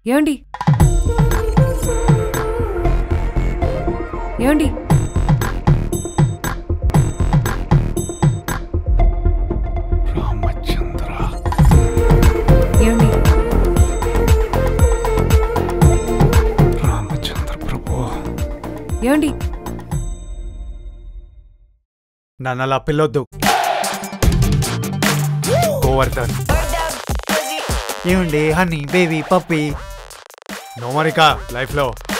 ఏమండి ఏమండి రామచంద్ర ఏమండి రామచంద్ర ప్రభు ఏమండి నన్ను అలా పిల్లొద్దు గోవర్ధన్ ఏమండి హనీ బేబీ పప్పి నోమరిక లైఫ్లో